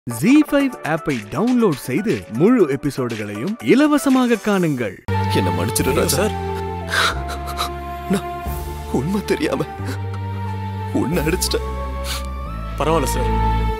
G five ஆப்பை download செய்து முழு எபிசோடுகளையும் இலவசமாக காணுங்கள் என்ன மன்னிச்சிடு ராஜா சார் நான் உண்மை தெரியாம உன்னை அடிச்சிட்டேன் பரவாயில்ல சார்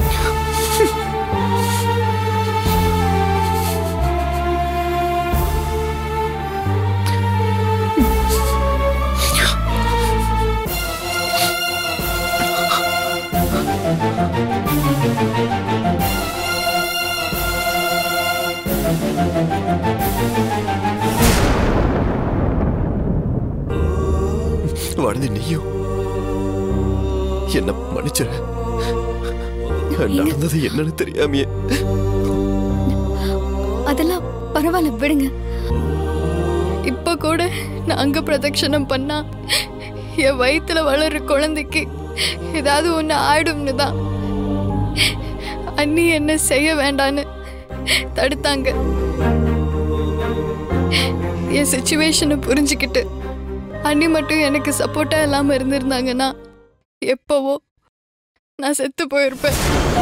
வாழ்ந்து நீயும் என்ன மன்னிச்சிரு நடந்தது என்னன்னு தெரியாமையே அதெல்லாம் பரவாயில்ல விடுங்க இப்ப கூட நான் அங்க பிரதட்சணம் பண்ணா என் வயித்துல வளர்ற குழந்தைக்கு ஏதாவது ஒண்ணு ஆயிடும்னு தான் அண்ணி என்ன செய்ய வேண்டான்னு தடுத்தாங்க என் சுச்சுவேஷனை புரிஞ்சுக்கிட்டு அண்ணி மட்டும் எனக்கு சப்போர்ட்டா இல்லாம இருந்திருந்தாங்கன்னா எப்பவோ நான் செத்து போயிருப்பேன்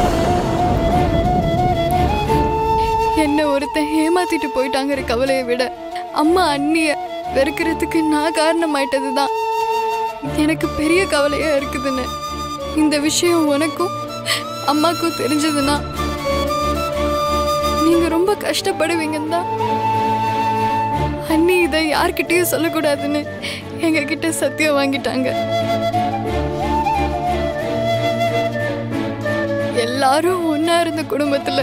என்ன ஒருத்தன் ஏமாத்திட்டு போயிட்டாங்கிற கவலையை விட அம்மா அண்ணிய வெறுக்கிறதுக்கு நான் காரணமாயிட்டது தான் எனக்கு பெரிய கவலையா இருக்குதுன்னு இந்த விஷயம் உனக்கும் அம்மாக்கும் தெரிஞ்சதுன்னா நீங்க ரொம்ப கஷ்டப்படுவீங்கன்னு தான் அண்ணி இதை யார்கிட்டயும் சொல்லக்கூடாதுன்னு எங்க கிட்ட சத்தியம் வாங்கிட்டாங்க எல்லாரும் ஒன்னா இருந்த குடும்பத்துல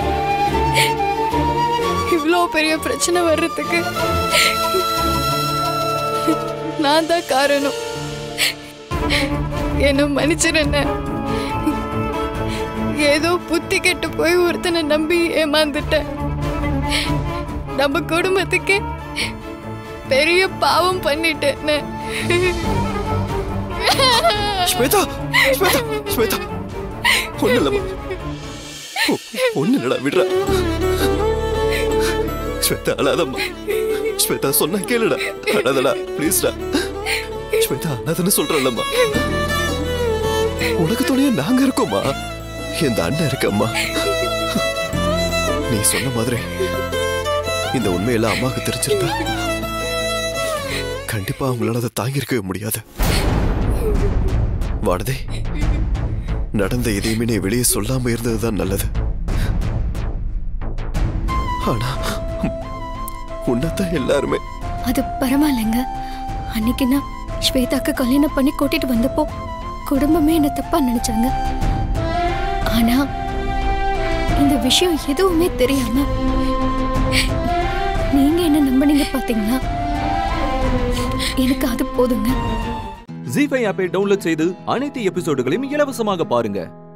இவ்வளோ பெரிய பிரச்சனை வர்றதுக்கு நான் தான் காரணம் என்ன மன்னிச்சிருந்த ஏதோ புத்தி கெட்டு போய் ஒருத்தனை நம்பி ஏமாந்துட்டேன் நம்ம குடும்பத்துக்கு பெரிய பாவம் பண்ணிட்டேன்னு ஸ்வேதா ஸ்வேதா ஸ்வேதா ஒண்ணு இல்லம்மா ஒ- ஒண்ணு இல்லடா விடுறா ஸ்வேதா அழாதம்மா ஸ்வேதா சொன்னா கேளுடா அழாதடா ப்ளீஸ்டா ஸ்வேதா அழாதுன்னு சொல்றேன்லம்மா உனக்கு துணையா நாங்க இருக்கோம்மா இந்த அண்ணன் இருக்கம்மா நீ சொன்ன மாதிரி இந்த உண்மையெல்லாம் அம்மாவுக்கு தெரிஞ்சிருந்தா கண்டிப்பா அவங்களால அதை தாங்கியிருக்கவே முடியாது வானதே நடந்த எதையுமே நீ வெளியே சொல்லாம இருந்ததுதான் நல்லது ஆனா உன்னதான் எல்லாருமே அது பரவாயில்லைங்க அன்னைக்கு நான் ஸ்வேதாக்கு கல்யாணம் பண்ணி கூட்டிட்டு வந்தப்போ குடும்பமே என்ன தப்பா நினைச்சாங்க ஆனா இந்த விஷயம் எதுவுமே தெரியாம நீங்க என்ன நம்பினீங்க பாத்தீங்களா எனக்கு அது போதுங்க ஜி ஃபைவ் ஆப்பை டவுன்லோட் செய்து அனைத்து எபிசோடுகளையும் இலவசமாக பாருங்க